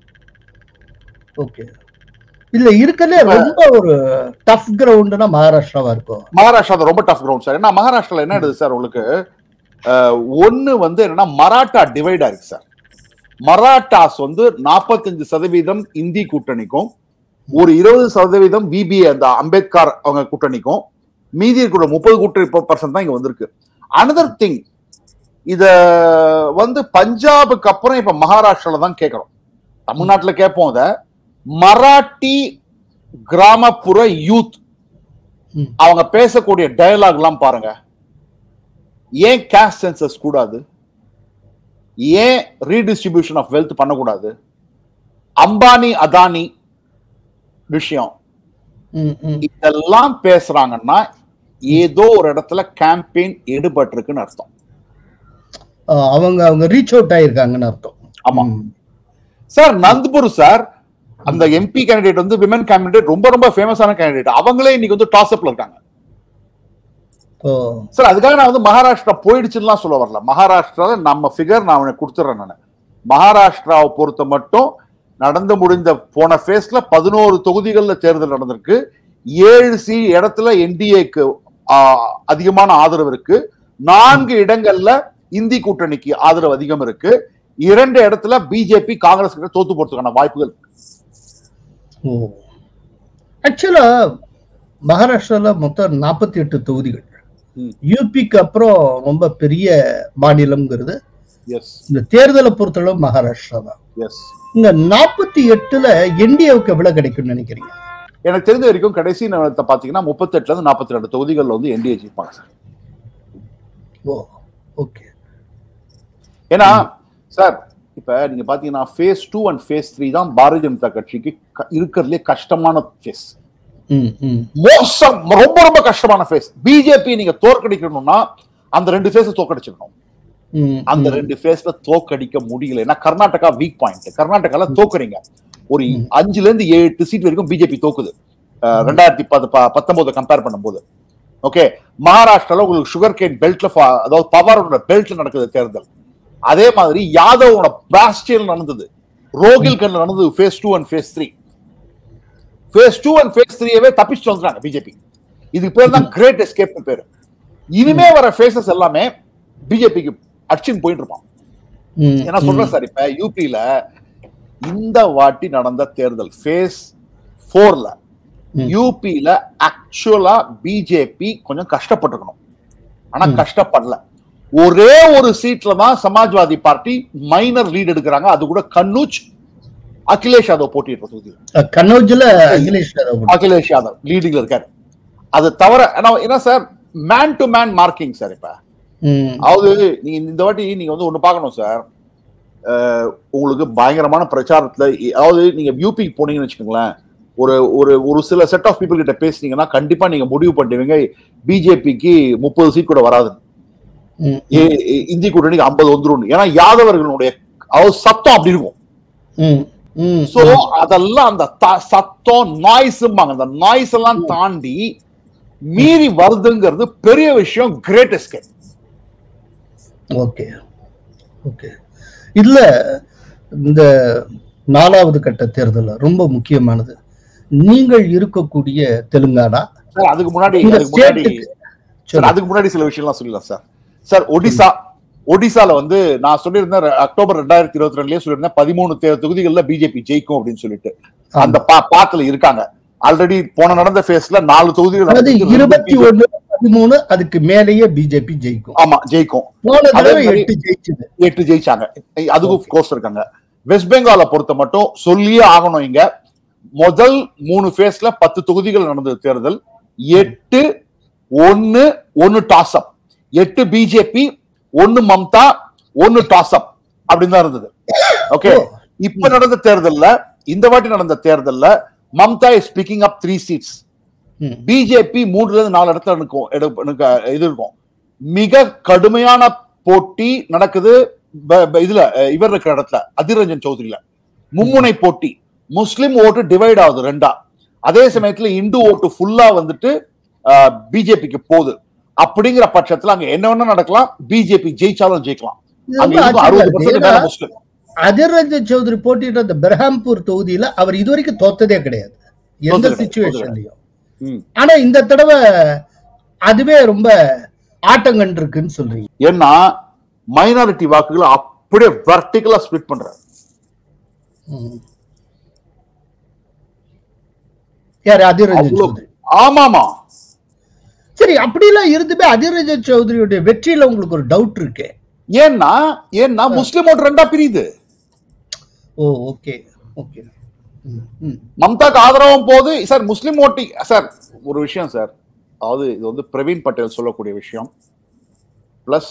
ஓகே இல்ல இருக்கலே ரொம்ப ஒரு டஃப் கிரவுண்ட்னா மகாராஷ்டிராவா இருக்கும் மகாராஷ்டிரா ரொம்ப டஃப் கிரவுண்ட் சார் ஏன்னா மகாராஷ்டிரால என்ன எடுது சார் உங்களுக்கு அஹ், ஒண்ணு வந்து என்னன்னா மராட்டா டிவைட் ஆயிருக்கு சார் மராட்டாஸ் வந்து நாற்பத்தஞ்சு சதவீதம் இந்தி கூட்டணிக்கும் ஒரு இருபது சதவீதம் விபி அந்த அம்பேத்கர் அவங்க கூட்டணிக்கும் மீதி இருக்கிற முப்பது கூட்டணி பர்சன்ட் தான் இங்க வந்திருக்கு அனதர் திங் இத வந்து பஞ்சாபுக்கு அப்புறம் இப்ப மகாராஷ்டிரால தான் கேட்கறோம் தமிழ்நாட்டுல கேட்போம் அத மராட்டி கிராமப்புற யூத் ம். அவங்க பேசக்கூடிய டயலாக் எல்லாம் பாருங்க ஏன் கேஷ் சென்சஸ் கூடாது ஏன் ரீடிஸ்ட்ரிபியூஷன் ஆஃப் வெல்த் பண்ணக்கூடாது அம்பானி அதானி விஷயம் ம், ம். இதெல்லாம் பேசுறாங்கன்னா ஏதோ ஒரு இடத்துல கேம்பெயின் ஈடுபட்டிருக்குன்னு அர்த்தம் ஆ, அவங்க அவங்க ரீச் அவுட் ஆயிருக்காங்கன்னு அர்த்தம் ஆமா ம். சார் நந்த்புர் சார் அந்த எம்பி கேண்டிடேட் வந்து விமன் கேண்டிடேட் ரொம்ப ரொம்ப ஃபேமஸான கேண்டிடேட் அவங்களே இன்னைக்கு வந்து டாஸ் அப்ல இருக்காங்க ஓ சார் அதுக்காக நான் வந்து மகாராஷ்டிரா போயிடுச்சுலாம் சொல்ல வரல மகாராஷ்டிரால நம்ம ஃபிகர் நான் அவனை கொடுத்துறேன் நான் மகாராஷ்டிராவை பொறுத்த மட்டும் நடந்து முடிந்த போன ஃபேஸ்ல பதினோரு தொகுதிகளில் தேர்தல் நடந்திருக்கு ஏழு சி இடத்துல என்டிஏக்கு அதிகமான ஆதரவு இருக்கு நான்கு இடங்கள்ல இந்தி கூட்டணிக்கு ஆதரவு அதிகம் இருக்கு இரண்டு இடத்துல பிஜேபி காங்கிரஸ் கிட்ட தோத்து போறதுக்கான வாய்ப்புகள் இருக்கு. ஓ ஆக்சுவலா மகாராஷ்டிரால மொத்தம் நாற்பத்தி எட்டு தொகுதிகள் ம். யூபிக்கு அப்புறம் ரொம்ப பெரிய மாநிலம்ங்கிறது எஸ் இந்த தேர்தலை பொறுத்தளவு மகாராஷ்டிரா தான் எஸ் இந்த நாற்பத்தி எட்டுல என்டிஏவுக்கு எவ்வளவு கிடைக்கும்னு நினைக்கிறீங்க எனக்கு தெரிஞ்ச வரைக்கும் கடைசி நேரத்தை பாத்தீங்கன்னா முப்பத்தெட்டுல இருந்து நாற்பத்தி ரெண்டு தொகுதிகளில் வந்து என்டிஏ ஜெயிப்பாங்க சார் ஓ ஓகே ஏன்னா சார் இப்ப நீங்க பாத்தீங்கன்னா phase two and phase three தான் பாரதிய ஜனதா கட்சிக்கு க- இருக்கிறதுலே கஷ்டமான ஃபேஸ் ம் ம் மோசம் ரொம்ப ரொம்ப கஷ்டமான ஃபேஸ் பிஜேபி நீங்க தோற்கடிக்கணும்னா அந்த ரெண்டு ஃபேஸ தோற்கடிச்சிடணும் ம், அந்த ம். ரெண்டு ஃபேஸ்ல தோற்கடிக்க முடியல ஏன்னா கர்நாடகா வீக் பாயிண்ட் கர்நாடகால தோக்குறீங்க ஒரு ம். அஞ்சுல இருந்து ஏழு எட்டு சீட் வரைக்கும் பிஜேபி தோக்குது அஹ், ரெண்டாயிரத்தி பத்து ப- பத்தொன்பது கம்பேர் பண்ணும்போது ஓகே மகாராஷ்டிரால உங்களுக்கு சுகர் கேன் பெல்ட்ல அதாவது பவரோட பெல்ட்ல நடக்குது தேர்தல் அதே மாதிரி யாதவோட பாஸ்டியல் நடந்தது ரோகில்கன்ல நடந்தது phase two and phase three phase two and phase த்ரீயவே தப்பிச்சுட்டு வந்துட்டாங்க பிஜேபி இதுக்கு பேர் தான் கிரேட் எஸ்கேப் பேரு இனிமே வர ஃபேஸஸ் எல்லாமே பிஜேபிக்கு அடிச்சுன்னு போயிட்டு இருப்பான் ம், ஏன்னா சொல்றேன் சார் இப்ப யூபியில இந்த வாட்டி நடந்த தேர்தல் ஃபேஸ் போர்ல ம். யூபியில ஆக்சுவலா பிஜேபி கொஞ்சம் கஷ்டப்பட்டிருக்கணும் ஆனா ம். கஷ்டப்படல ஒரே ஒரு சீட்ல தான் சமாஜ்வாதி பார்ட்டி மைனர் லீட் எடுக்கிறாங்க அது கூட கன்னூஜ் அகிலேஷ் யாதவ் போட்டியிட்ட தொகுதி அஹ், கன்னௌஜ்ல அகிலேஷ் யாதவ் போட்டார். அகிலேஷ் யாதவ் லீடிங்ல இருக்காரு அது தவிர ஆனா- ஏன்னா sir man to man marking sir இப்ப ம், அதாவது நீங்க இந்த வாட்டி நீங்க வந்து ஒண்ணு பார்க்கணும் சார் அஹ், உங்களுக்கு பயங்கரமான பிரச்சாரத்துல அதாவது நீங்க யூபிக்கு போனீங்கன்னு வச்சுக்கோங்களேன் ஒரு ஒரு ஒரு சில செட் ஆஃப் பீப்புள் கிட்ட பேசுனீங்கன்னா கண்டிப்பா நீங்க முடிவு பண்ணுவீங்க பிஜேபிக்கு முப்பது சீட் கூட வராது ம், ஏ- ஏ- இந்தி கூட்டணிக்கு ஐம்பது வந்துரும் ஏன்னா யாதவர்களுடைய அதாவது சத்தம் அப்படி இருக்கும் ம், ம், சோ அதெல்லாம் அந்த த- சத்தம் நாய்ஸ்ம்பாங்க அந்த நாய்ஸ் எல்லாம் தாண்டி மீறி வருதுங்கிறது பெரிய விஷயம் கிரேட் எஸ்கேப் ஓகே ஓகே இதுல இந்த நாலாவது கட்ட தேர்தல் ரொம்ப முக்கியமானது நீங்கள் இருக்கக்கூடிய தெலுங்கானா சார் அதுக்கு முன்னாடி இந்த அதுக்கு முன்னாடி ஸ்டேட்டுக்கு சார் அதுக்கு முன்னாடி சில விஷயம்லாம் சொல்லலாம் சார் சார் ஒடிசா ஒடிசால வந்து நான் சொல்லியிருந்தேன் ரெ- அக்டோபர் ரெண்டாயிரத்தி இருபத்தி ரெண்டுலயே சொல்லியிருந்தேன் பதிமூணு தே- தொகுதிகள்ல பிஜேபி ஜெயிக்கும் அப்படின்னு சொல்லிட்டு அந்த பா- பாத்துல இருக்காங்க ஆல்ரெடி போன நடந்த ஃபேஸ்ல நாலு தொகுதிகள் அதாவது நடந்திருக்கு. இருபத்தி ஒண்ணு பதிமூணு அதுக்கு மேலேயே பிஜேபி ஜெயிக்கும் ஆமா ஜெயிக்கும் போன அதே தடவை மாதிரி- எட்டு ஜெயிச்சது எட்டு ஜெயிச்சாங்க அதுக்கும் கோர்ஸ் இருக்காங்க வெஸ்ட் பெங்காலை பொறுத்த மட்டும் சொல்லியே ஆகணும் இங்க முதல் மூணு ஃபேஸ்ல பத்து தொகுதிகள் நடந்தது தேர்தல் எட்டு ஒன்னு ஒன்னு டாஸ் அப் எட்டு பிஜேபி ஒன்னு மம்தா ஒன்னு டாஸ் அப் அப்படின்னு தான் இருந்தது ஓகே ஓ. இப்ப நடந்த தேர்தல்ல இந்த வாட்டி நடந்த தேர்தல்ல Mamata is picking up three seats ம், பிஜேபி மூணுல இருந்து நாலு இடத்துல இருக்கும் எடு- எனக்கு இது இருக்கும் மிக கடுமையான போட்டி நடக்குது ப- ப- இதுல அஹ், இவர் இருக்கிற இடத்துல அதிர் ரஞ்சன் சௌத்ரியில மும்முனை போட்டி முஸ்லிம் ஓட்டு டிவைட் ஆகுது ரெண்டா அதே சமயத்துல இந்து ஓட்டு ஃபுல்லா வந்துட்டு பிஜேபிக்கு போகுது அப்படிங்கிற பட்சத்துல அங்க என்ன வேணா நடக்கலாம் பிஜேபி ஜெயிச்சாலும் ஜெயிக்கலாம் இது அங்க ரொம்ப இருக்கும் ஆச்சரியமா அறுபது இருக்கு. பர்சன்ட் ஏன்னா, மேல முஸ்லிம் அதிர் ரஞ்சன் சௌத்ரி போட்டியிட்ட அந்த பெர்ஹாம்பூர் தொகுதியில அவர் இதுவரைக்கும் தோத்ததே கிடையாது எந்த தோத்தது கிடையாது, சுச்சுவேஷன்லயும் ம். ஆனா இந்த தடவை அதுவே ரொம்ப ஆட்டம் கண்டிருக்குன்னு சொல்றீங்க ஏன்னா மைனாரிட்டி வாக்குகளை அப்படியே வெர்டிகலா ஸ்பிளிட் பண்றாரு ம். யாரு அதிர் ரஞ்சன் அவ்வளவு- சௌத்ரி ஆமாமா சரி அப்படிலாம் இருந்துமே அதிர் ரஞ்சன் சௌத்ரியுடைய வெற்றியில உங்களுக்கு ஒரு டவுட் இருக்கு ஏன்னா ஏன்னா முஸ்லிம் ஓட்டு ரெண்டா பிரியுது ஓ ஓகே ஓகே ம், ம். மம்தாக்கு ஆதரவும் போது சார் முஸ்லிம் ஓட்டி சார் ஒரு விஷயம் சார் அதாவது இது வந்து பிரவீன் பட்டேல் சொல்லக்கூடிய விஷயம் பிளஸ்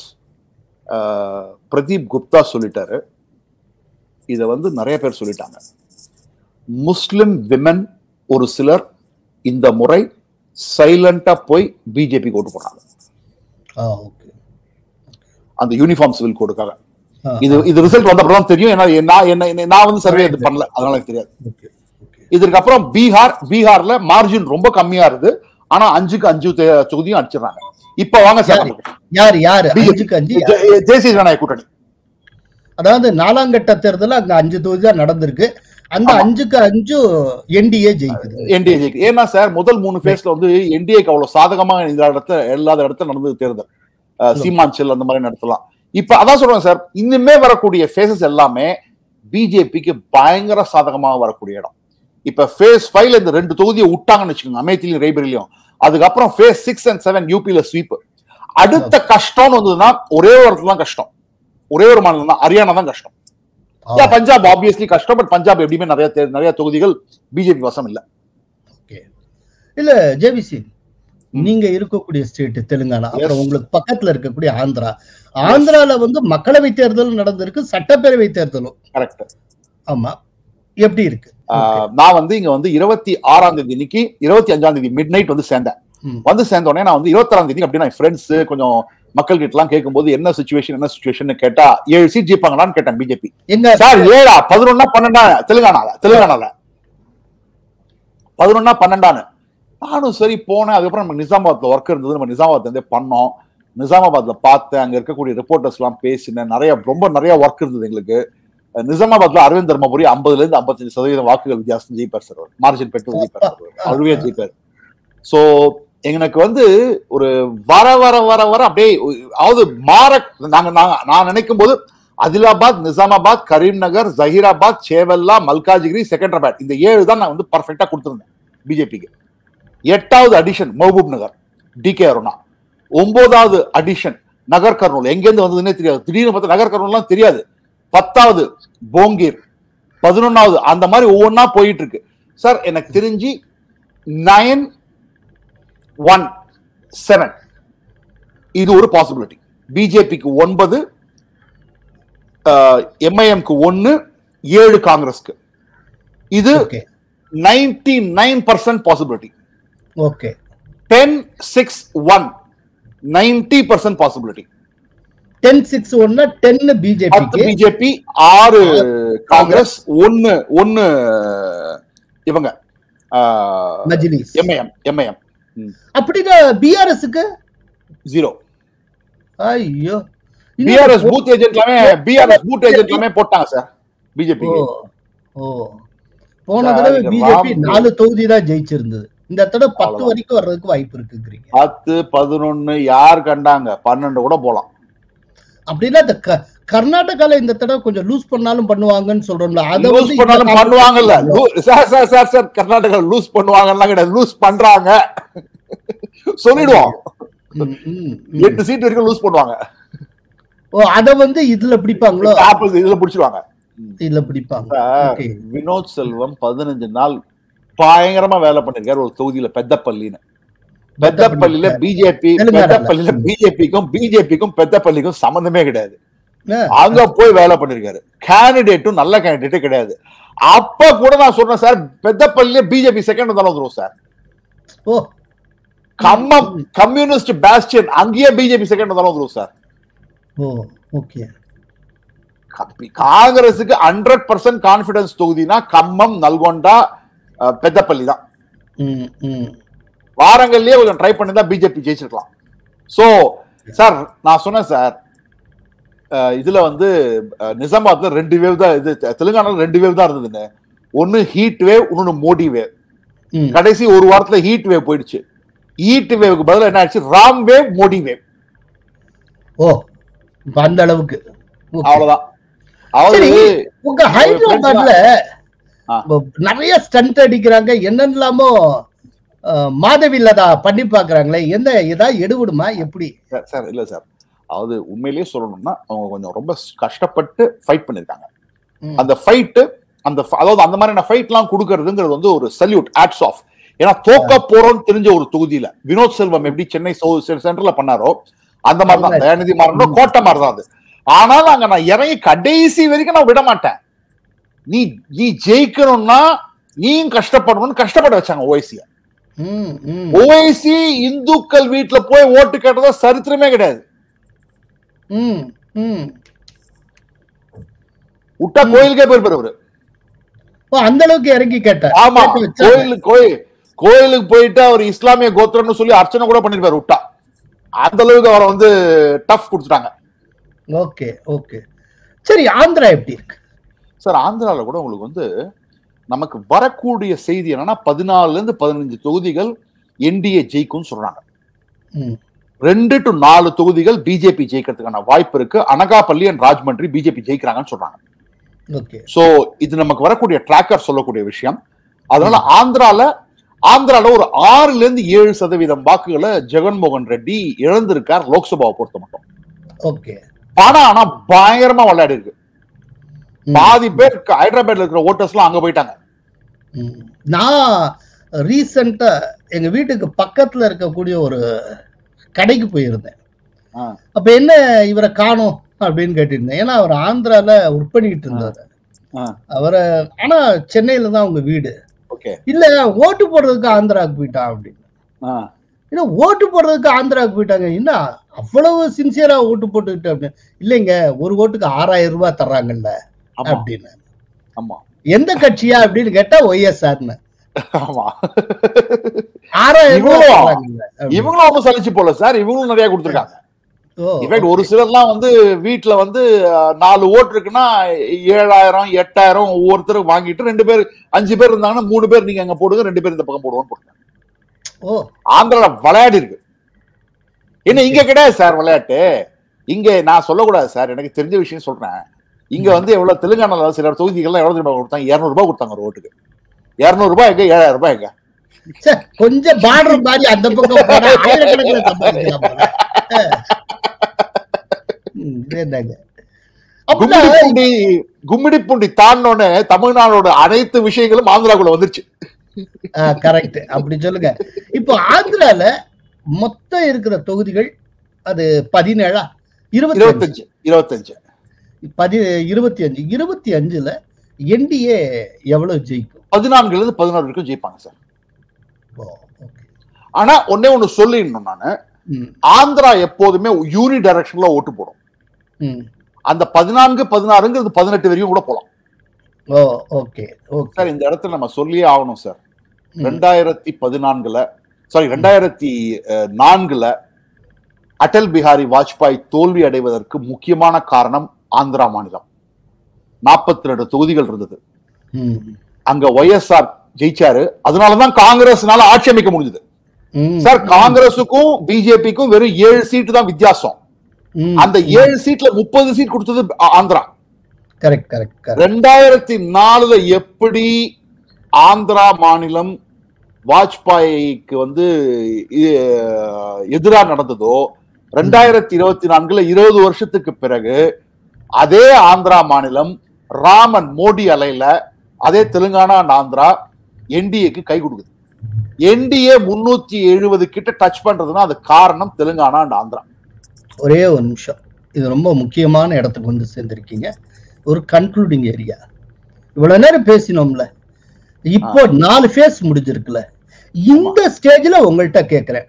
பிரதீப் குப்தா சொல்லிட்டாரு இதை வந்து நிறைய பேர் சொல்லிட்டாங்க முஸ்லிம் விமன் ஒரு சிலர் இந்த முறை சைலண்டா போய் பிஜேபி ஓட்டு போனாங்க ஆ ஓகே அந்த யூனிஃபார்ம் சிவில் கோடுக்காக ஆ, இது இது ரிசல்ட் வந்த அப்புறம் தான் தெரியும் ஏன்னா நான் என்ன என்ன- நான் வந்து சர்வே இது பண்ணல அதனால எனக்கு தெரியாது ஓகே ஓகே இதற்கு அப்புறம் பீகார் பீகார்ல மார்ஜின் ரொம்ப கம்மியா இருக்கு ஆனா அஞ்சுக்கு அஞ்சு தே- தொகுதியும் அடிச்சிடறாங்க இப்ப வாங்க சார் யாரு? யார் யாரு BJP. அஞ்சுக்கு அஞ்சு யாரு? ஜெ- தேசிய ஜனநாயக கூட்டணி அதாவது நாலாம் கட்ட தேர்தல் அங்க அஞ்சு தொகுதி தான் நடந்திருக்கு அந்த ஆமா. அஞ்சுக்கு அஞ்சு என்டிஏ ஜெயிக்குது என்டிஏ ஜெயிக்கு ஏன்னா சார் முதல் மூணு பேஸ்ல வந்து என்டிஏக்கு அவ்வளவு சாதகமா இந்த இடத்துல இல்லாத இடத்துல நடந்தது தேர்தல் அஹ், சீமாஞ்சல் அந்த மாதிரி நடத்தலாம் இப்ப அதான் சொல்றேன் சார் இன்னுமே வரக்கூடிய ஃபேசஸ் எல்லாமே பிஜேபிக்கு பயங்கர சாதகமாக வரக்கூடிய இடம் இப்ப ஃபேஸ் ஃபைவ்ல இந்த ரெண்டு தொகுதியை விட்டாங்கன்னு வச்சுக்கோங்க அமேத்திலையும் ரேபரிலையும் அதுக்கப்புறம் ஃபேஸ் சிக்ஸ் அண்ட் செவன் யூபியில ஸ்வீப் அடுத்த கஷ்டம்னு வந்ததுன்னா ஒரே ஒரு இடத்துல தான் கஷ்டம் ஒரே ஒரு மாநிலம் தான் ஹரியானா தான் கஷ்டம் ஆ, Yeah, பஞ்சாப் ஆப்வியஸ்லி கஷ்டம் பட் பஞ்சாப் எப்படியுமே நிறைய தே- நிறைய தொகுதிகள் பிஜேபி வசம் இல்ல ஓகே இல்ல ஜேபிசி ம். நீங்க இருக்கக்கூடிய ஸ்டேட் தெலுங்கானா அப்புறம் Yes. உங்களுக்கு பக்கத்துல இருக்கக்கூடிய ஆந்திரா ஆந்திரால வந்து மக்களவை தேர்தலும் நடந்திருக்கு சட்டப்பேரவை தேர்தலும் கரெக்ட் ஆமா எப்படி இருக்கு நான் வந்து இங்க வந்து இருபத்தி ஆறாம் தேதி இன்னைக்கு இருபத்தி அஞ்சாம் தேதி மிட் நைட் வந்து சேர்ந்தேன் ம். வந்து சேர்ந்த உடனே நான் வந்து இருபத்தாறாம் தேதி அப்படியே நான் ஃப்ரெண்ட்ஸ் கொஞ்சம் மக்கள் கிட்ட எல்லாம் கேட்கும்போது என்ன சுச்சுவேஷன் என்ன சுச்சுவேஷன் கேட்டா ஏழு சீட் ஜெயிப்பாங்களான்னு கேட்டேன் பிஜேபி எங்க சார் ஏழா பதினொன்னா பன்னெண்டா தெலுங்கானால தெலுங்கானால பதினொன்னா பன்னெண்டான்னு நானும் சரி போனேன் அதுக்கப்புறம் நம்ம நிசாமாபாத்ல ஒர்க் இருந்தது நம்ம நிசாமாபாத்ல இருந்தே பண்ணோம் நிசாமாபாத்ல பார்த்தேன் அங்க இருக்கக்கூடிய ரிப்போர்ட்டர்ஸ் எல்லாம் பேசினேன் நிறைய ரொம்ப நிறைய ஒர்க் இருந்தது எங்களுக்கு அஹ் நிசாமாபாத்ல அரவிந்த் தர்மபுரி ஐம்பதுல இருந்து ஐம்பத்தஞ்சு சதவீதம் வாக்குகள் வித்தியாசம் ஜெயிப்பார் சார் மார்ஜின் பெற்று ஜெயிப்பார் சார் அழுவியா ஜெயிப்பார் சோ எனக்கு வந்து ஒரு வர வர வர வர அப்படியே அதாவது மாற நாங்க நாங்க நான் நினைக்கும் போது அதிலாபாத் நிசாமாபாத் கரீம்நகர் ஜஹீராபாத் சேவல்லா மல்காஜிகிரி செகண்டராபாத் இந்த ஏழு தான் நான் வந்து பர்ஃபெக்டா கொடுத்திருந்தேன் பிஜேபிக்கு எட்டாவது அடிஷன் Mahbubnagar D K Aruna ஒன்பதாவது அடிஷன் நகர் கர்னூல் எங்கேருந்து வந்ததுன்னே தெரியாது திடீர்னு பார்த்தா நகர் கர்னூல்லாம் தெரியாது பத்தாவது போங்கீர் பதினொன்னாவது அந்த மாதிரி ஒவ்வொன்றா போயிட்டு இருக்கு சார் எனக்கு தெரிஞ்சு நைன் ஒன் செவன் இது ஒரு பாசிபிலிட்டி பிஜேபிக்கு ஒன்பது எம்ஐஎம்க்கு ஒன்னு ஏழு காங்கிரஸ்க்கு இது okay ninety nine percent possibility okay ten six one ninety percent possibility ten six ஒன்னு டென் பத்து பிஜேபிக்கு பிஜேபி ஆறு காங்கிரஸ் ஒன்னு ஒன்னு இவங்க மஜ்லிஸ் எம்ஐஎம் எம்ஐஎம் அப்படின்னா பிஆர்எஸ்க்கு ஜீரோ ஐயோ பிஆர்எஸ் பூத் ஏஜென்ட் எல்லாமே பிஆர்எஸ் பூத் ஏஜென்ட் எல்லாமே போட்டாங்க சார் பிஜேபி ஓ ஓ போன சார், தடவை இங்க பிஜேபி ராம் நாலு தொகுதி தான் ஜெயிச்சிருந்தது இந்த தடவை பத்து அவ்வளவுதான். வரைக்கும் வர்றதுக்கு வாய்ப்பு இருக்குங்கிறீங்க பத்து பதினொன்னு யார் கண்டாங்க பன்னெண்டு கூட போலாம் அப்படின்னா இந்த க- கர்நாடகால இந்த தடவை கொஞ்சம் லூஸ் பண்ணாலும் பண்ணுவாங்கன்னு சொல்றோம்ல அத லூஸ் வந்து பண்ணாலும் இந்த பண்ணுவாங்கல்ல லூ- sir sir sir sir Karnataka lose பண்ணுவாங்கலாம் கிடையாது லூஸ் பண்றாங்க சொல்லிடுவோம் ம், ம், ம். எட்டு சீட் வரைக்கும் லூஸ் பண்ணுவாங்க ஓ அத வந்து இதுல பிடிப்பாங்களோ ஆப்பிள் இதுல பிடிச்சிருவாங்க இதுல பிடிப்பாங்க சார், ஓகே வினோத் செல்வம் பதினஞ்சு நாள் பயங்கரமா வேலை பண்ணிருக்காரு ஒரு தொகுதியில பெத்தப்பள்ளின்னு பெத்தப்பள்ளியில பிஜேபி தெலுங்கானால. பெத்தப்பள்ளியில பிஜேபிக்கும் பிஜேபிக்கும் பெத்தப்பள்ளிக்கும் சம்பந்தமே கிடையாது ஆ, அங்க போய் வேலை பண்ணிருக்காரு கேண்டிடேட்டும் நல்ல கேண்டிடேட்டே கிடையாது அப்ப கூட நான் சொன்னேன் சார் பெத்தப்பள்ளியில பிஜேபி செகண்ட் வந்தாலும் வந்துரும் sir oh Khammam communist bastion அங்கேயே பிஜேபி செகண்ட் வந்தாலும் வந்துரும் சார் ஓ ஓகே கப்பி- காங்கிரஸுக்கு ஹண்ட்ரட் பர்சன்ட் கான்பிடன்ஸ் தொகுதினா கம்மம் நல்கொண்டா அஹ், பெத்தப்பள்ளி தான் ம் ம் வாரங்கள்லயே கொஞ்சம் ட்ரை பண்ணி தான் பிஜேபி ஜெயிச்சிருக்கலாம் சோ சார் நான் சொன்னேன் சார் அஹ், இதுல வந்து அஹ், நிசாமாபாத்ல ரெண்டு வேவ் தான் இது தெ- தெலுங்கானால ரெண்டு வேவ் தான் இருந்ததுன்னு ஒன்னு ஹீட் வேவ் இன்னொன்னு மோடி வேவ் ம் கடைசி ஒரு வாரத்துல ஹீட் வேவ் போயிடுச்சு ஹீட் வேவ்க்கு பதிலா என்ன ஆயிடுச்சு Ram wave Modi wave oh இப்ப அந்த அளவுக்கு Okay. அவ்வளவுதான் அதாவது சரி உங்க ஹைதராபாத்ல ஆ. நிறைய ஸ்டண்ட் அடிக்கிறாங்க என்னென்னலாமோ அஹ், மாதவி லதா பண்ணி பாக்குறாங்களே என்ன ஏதாவது எடுபடுமா எப்படி சார், சார் இல்ல சார் அதாவது உண்மையிலேயே சொல்லணும்னா அவங்க கொஞ்சம் ரொம்ப கஷ்டப்பட்டு ஃபைட் பண்ணிருக்காங்க ம். அந்த ஃபைட்டு அந்த ஃப- அதாவது அந்த மாதிரியான ஃபைட்லாம் கொடுக்கறதுங்கிறது வந்து ஒரு சல்யூட் ஆட்ஸ் ஆஃப் ஏன்னா தோக்க போறோம்னு தெரிஞ்ச ஒரு தொகுதியில வினோத் செல்வம் எப்படி சென்னை சென்டர்ல பண்ணாரோ அந்த மாதிரி தான் தயாநிதி மாறனோ கோட்டை மாதிரி தான் அது ஆனால் அங்க நான் இறங்கி கடைசி வரைக்கும் நான் விட மாட்டேன் நீ நீ ஜெயிக்கணும்னா நீயும் கஷ்டப்படணும்னு கஷ்டப்பட வச்சாங்க ஓய்சிய ம், ம், ஓய்சி இந்துக்கள் வீட்டுல போய் ஓட்டு கேட்டதா சரித்திரமே கிடையாது ம், ம். விட்டா கோயிலுக்கே போயிருப்பாரு அவரு ஓ, அந்த அளவுக்கு இறங்கி கேட்டார் ஆமா கேட்டு வச்சாங்க. கோயிலுக்கு கோயில் கோயிலுக்கு போயிட்டு அவர் இஸ்லாமிய கோத்திரம்னு சொல்லி அர்ச்சனை கூட பண்ணிருப்பாரு விட்டா அந்த அளவுக்கு அவரை வந்து டஃப் கொடுத்துட்டாங்க ஓகே ஓகே சரி ஆந்திரா எப்படி இருக்கு சார் ஆந்திரால கூட உங்களுக்கு வந்து நமக்கு வரக்கூடிய செய்தி என்னன்னா பதினாலுல இருந்து பதினஞ்சு தொகுதிகள் என்டிஏ ஜெயிக்கும்னு சொல்றாங்க ம், ரெண்டு டு நாலு தொகுதிகள் பிஜேபி ஜெயிக்கிறதுக்கான வாய்ப்பு இருக்கு அனகாபள்ளி அண்ட் ராஜ்மன்றி பிஜேபி ஜெயிக்கிறாங்கன்னு சொல்றாங்க ஓகே சோ இது நமக்கு வரக்கூடிய டிராக்கர் சொல்லக்கூடிய விஷயம் அதனால ஆந்திரால ஆந்திரால ஒரு ஆறுல இருந்து ஏழு சதவீதம் வாக்குகளை ஜெகன்மோகன் ரெட்டி இழந்திருக்கார் லோக்சபாவை பொறுத்த மட்டும் ஓகே பணம் ஆனா பயங்கரமா விளையாடி இருக்கு ம், பாதி பேர் ஹைதராபாத்ல இருக்கிற ஓட்டர்ஸ் எல்லாம் அங்க போயிட்டாங்க ம். நான் ரீசெண்டா எங்க வீட்டுக்கு பக்கத்துல இருக்கக்கூடிய ஒரு கடைக்கு போயிருந்தேன் ஆ. அப்ப என்ன இவரை காணோம் அப்படின்னு கேட்டிருந்தேன் ஏன்னா அவர் ஆந்திரால ஒர்க் பண்ணிட்டு இருந்தாரு ஆ. அவரை ஆனா சென்னையில தான் அவங்க வீடு ஓகே இல்ல ஓட்டு போடுறதுக்கு ஆந்திராவுக்கு போயிட்டான் அப்படின்னு ஏன்னா ஓட்டு போடுறதுக்கு ஆந்திராவுக்கு போயிட்டாங்க என்ன அவ்வளவு சின்சியரா ஓட்டு போட்டுக்கிட்டு அப்படின்னு இல்லைங்க ஒரு ஓட்டுக்கு ஆறாயிரம் ரூபாய் தர்றாங்கல்ல ஆமா அப்படின்னு ஆமா எந்த கட்சியா அப்படின்னு கேட்டா ஒய்எஸ்ஆர்னு ஆமா ஆறாயிரம் ரூபாய் இவ்வளவா? தர்றாங்கல்ல அப்படின்னு. இவங்களும் ஒன்றும் சலிச்சு போல சார் இவங்களும் நிறைய கொடுத்துருக்காங்க ஓ, இன்ஃபேக்ட் ஒரு சிலர்லாம் வந்து வீட்டுல வந்து அஹ், நாலு ஓட்டு இருக்குன்னா ஏழாயிரம் எட்டாயிரம் ஒவ்வொருத்தரும் வாங்கிட்டு ரெண்டு பேர் அஞ்சு பேர் இருந்தாங்கன்னா மூணு பேர் நீங்க அங்க போடுங்க ரெண்டு பேர் இந்த பக்கம் போடுவோம்னு போட்டாங்க ஓ ஆந்திரால விளையாடி இருக்கு என்ன இங்க கிடையாது சார் விளையாட்டு இங்க நான் சொல்லக்கூடாது சார் எனக்கு தெரிஞ்ச விஷயம் சொல்றேன் இங்க வந்து எவ்வளவு தெலுங்கானால சில தொகுதிகள்லாம் எவ்வளவு ரூபாய் கொடுத்தாங்க இருநூறு ரூபாய் கொடுத்தாங்க ஒரு ஓட்டுக்கு இருநூறு ரூபாய் எங்க ஏழாயிரம் ரூபாய் எங்க ச்சே, கொஞ்சம் பார்டர் மாதிரி அந்த பக்கம் போனா ஆயிரக்கணக்கில் சம்பாதிக்கலாம் போல. ம், இது என்னங்க அப்படின்னா கும்மிடி பூண்டி கும்மிடி பூண்டி தாண்டோன்னு தமிழ்நாடோட அனைத்து விஷயங்களும் ஆந்திராக்குள்ள வந்துருச்சு கரெக்ட் அப்படி சொல்லுங்க இப்போ ஆந்திரால மொத்தம் இருக்கிற தொகுதிகள் அது பதினேழா இருபத்தி இருபத்தஞ்சு இருபத்தஞ்சு பதி இருபத்தி அஞ்சு இருபத்தி அஞ்சுல என்டிஏ எவ்வளவு ஜெயிக்கும் பதினான்குல இருந்து பதினோரு வரைக்கும் ஜெயிப்பாங்க சார் ஓ, okay. ஆனா ஒன்னே ஒண்ணு சொல்லிடணும் நானு ம், ஆந்திரா எப்போதுமே யூனி டைரக்ஷன்ல ஓட்டு போடும் ம். அந்த பதினான்கு பதினாறுங்கிறது பதினெட்டு வரைக்கும் கூட போலாம் ஓ ஓகே ஓகே சார் இந்த இடத்துல நம்ம சொல்லியே ஆகணும் சார் ம். ரெண்டாயிரத்தி பதினான்குல சாரி ரெண்டாயிரத்தி அஹ், நான்குல அடல் பிஹாரி வாஜ்பாய் தோல்வி அடைவதற்கு முக்கியமான காரணம் ஆந்திரா மாநிலம் நாற்பத்தி ரெண்டு தொகுதிகள் இருந்தது ம், அங்க ஒய்எஸ்ஆர் ஜெயிச்சாரு அதனாலதான் காங்கிரஸ்னால ஆட்சி அமைக்க முடிஞ்சது ம், சார் காங்கிரசுக்கும் பிஜேபிக்கும் வெறும் ஏழு சீட்டு தான் வித்தியாசம் ம், அந்த ஏழு சீட்ல முப்பது சீட் கொடுத்தது ஆ- ஆந்திரா கரெக்ட் கரெக்ட் கரெக்ட் ரெண்டாயிரத்தி நாலுல எப்படி ஆந்திரா மாநிலம் வாஜ்பாய்க்கு வந்து எதிராக நடந்ததோ ரெண்டாயிரத்தி இருபத்தி நான்குல இருபது வருஷத்துக்கு பிறகு அதே ஆந்திரா மாநிலம் ராமன் மோடி அலையில அதே தெலுங்கானா and ஆந்திரா என்டிஏக்கு கை கொடுக்குது என்டிஏ முன்னூத்தி எழுபது கிட்ட டச் பண்றதுன்னா அது காரணம் தெலுங்கானா and ஆந்திரா ஒரே ஒரு நிமிஷம் இது ரொம்ப முக்கியமான இடத்துக்கு வந்து சேர்ந்திருக்கீங்க ஒரு கன்க்ளூடிங் ஏரியா இவ்வளவு நேரம் பேசினோம்ல இப்போ நாலு ஃபேஸ் முடிஞ்சிருக்குல்ல இந்த ஸ்டேஜ்ல உங்கள்கிட்ட கேக்குறேன்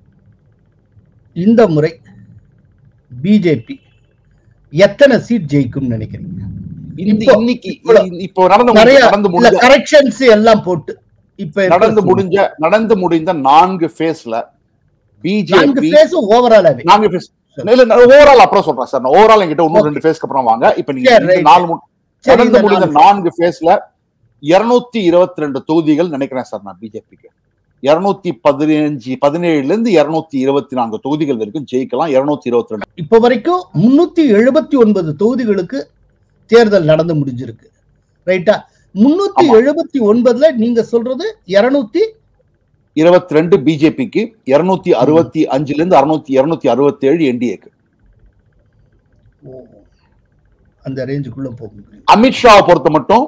இந்த முறை பிஜேபி எத்தனை சீட் ஜெயிக்கும் நினைக்கிறீங்க இந்த இப்போ- இன்னைக்கு இப்போ- இப்போ நடந்து நிறைய முடிஞ்ச- நடந்து இல்ல முடிஞ்ச கரெக்ஷன்ஸ் எல்லாம் போட்டு இப்ப இருக்கிற நடந்து சூழ்நிலை. முடிஞ்ச நடந்து முடிந்த நான்கு ஃபேஸ்ல நான்கு பிஜேபி ஃபேஸும் ஓவராலாவே நான்கு ஃபேஸ் இல்ல ஓவரால் அப்புறம் சொல்றேன் சார் ஓவரால் என்கிட்ட இன்னும் ரெண்டு ஃபேஸ்க்கு அப்புறம் வாங்க இப்ப நீங்க சரி, இந்த right. நாலு மு- சரி, நடந்து இந்த முடிந்த நாலு நான்கு ஃபேஸ்ல இருநூத்தி இருபத்தி ரெண்டு தொகுதிகள் நினைக்கிறேன் சார் நான் பிஜேபிக்கு இருநூத்தி பதினஞ்சு பதினேழுல இருந்து இருநூத்தி இருபத்தி நான்கு தொகுதிகள் வரைக்கும் ஜெயிக்கலாம் இருநூத்தி இருபத்தி ரெண்டு இப்ப வரைக்கும் முன்னூத்தி எழுபத்தி ஒன்பது தொகுதிகளுக்கு தேர்தல் நடந்து முடிஞ்சிருக்கு ரைட்டா முன்னூத்தி ஆமா. எழுபத்தி ஒன்பதுல நீங்க சொல்றது இருநூத்தி இருபத்தி ரெண்டு பிஜேபிக்கு இருநூத்தி அறுபத்தி அஞ்சுல இருந்து அறுநூத்தி இருநூத்தி அறுபத்தி ஏழு என்டிஏக்கு அந்த ரேஞ்சுக்குள்ள போக முடியும் அமித்ஷாவை பொறுத்த மட்டும்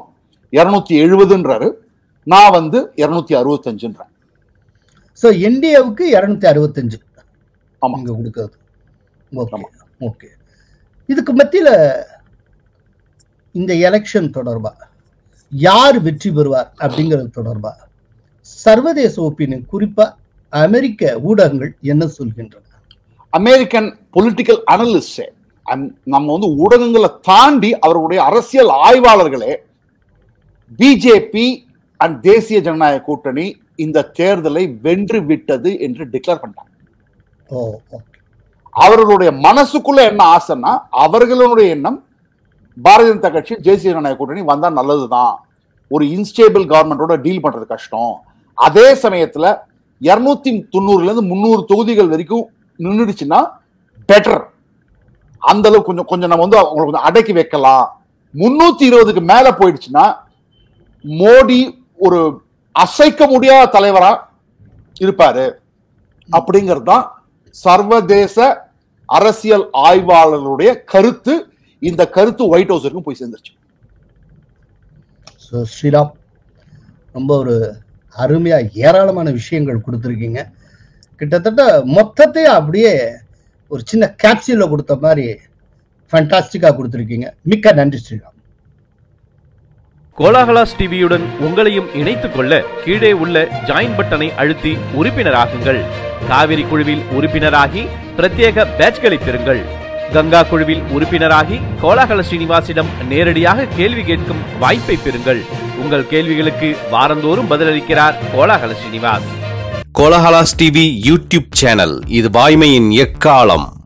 இருநூத்தி எழுபதுன்றாரு நான் வந்து இருநூத்தி அறுபத்தஞ்சுன்றேன் சோ என்டிஏவுக்கு இருநூத்தி அறுபத்தஞ்சு ஆமா. இங்க கொடுக்கறது ஓகே ஆமா. ஓகே இதுக்கு மத்தியில இந்த எலெக்ஷன் தொடர்பா யார் வெற்றி பெறுவார் அப்படிங்கிறது தொடர்பா சர்வதேச ஒப்பீனியன் குறிப்பா அமெரிக்க ஊடகங்கள் என்ன சொல்கின்றன அமெரிக்கன் பொலிட்டிக்கல் அனலிஸ்ட் நம்ம வந்து ஊடகங்களை தாண்டி அவர்களுடைய அரசியல் ஆய்வாளர்களே பிஜேபி அண்ட் தேசிய ஜனநாயக கூட்டணி இந்த தேர்தலை வென்று விட்டது என்று டிக்ளேர் பண்ணாங்க ஓ ஓகே அவர்களுடைய மனசுக்குள்ள என்ன ஆசைன்னா அவர்களுடைய எண்ணம் பாரதிய ஜனதா கட்சி தேசிய ஜனநாயக கூட்டணி வந்தா நல்லதுதான் ஒரு இன்ஸ்டேபிள் கவர்மெண்டோட டீல் பண்றது கஷ்டம் அதே சமயத்துல இருநூத்தி தொண்ணூறுல இருந்து முந்நூறு தொகுதிகள் வரைக்கும் நின்றுடுச்சுன்னா பெட்டர் அந்த அளவுக்கு கொஞ்சம் கொஞ்சம் நம்ம வந்து அவங்களை கொஞ்சம் அடக்கி வைக்கலாம் முன்னூத்தி இருபதுக்கு மேல போயிடுச்சுன்னா மோடி ஒரு அசைக்க முடியாத தலைவரா இருப்பாரு அப்படிங்கிறது தான் சர்வதேச அரசியல் ஆய்வாளர்களுடைய கருத்து இந்த கருத்து ஒயிட் ஹவுஸ் வரைக்கும் போய் சேர்ந்துருச்சு ஸோ ஸ்ரீராம் ரொம்ப ஒரு அருமையா ஏராளமான விஷயங்கள் கொடுத்துருக்கீங்க கிட்டத்தட்ட மொத்தத்தையும் அப்படியே ஒரு சின்ன கேப்சியூல கொடுத்த மாதிரி ஃபண்டாஸ்டிக்கா கொடுத்துருக்கீங்க மிக்க நன்றி ஸ்ரீராம் கோலாகலாஸ் டிவியுடன் உங்களையும் இணைத்துக் கொள்ள கீழே உள்ள ஜாயின் பட்டனை அழுத்தி உறுப்பினராகுங்கள் காவிரி குழுவில் உறுப்பினராகி பிரத்யேக பேட்ச்களை பெறுங்கள் கங்கா குழுவில் உறுப்பினராகி கோலாகல ஸ்ரீனிவாசிடம் நேரடியாக கேள்வி கேட்கும் வாய்ப்பை பெறுங்கள் உங்கள் கேள்விகளுக்கு வாரந்தோறும் பதிலளிக்கிறார் Kolahala Srinivas Kolahalas TV YouTube channel இது வாய்மையின் எக்காலம்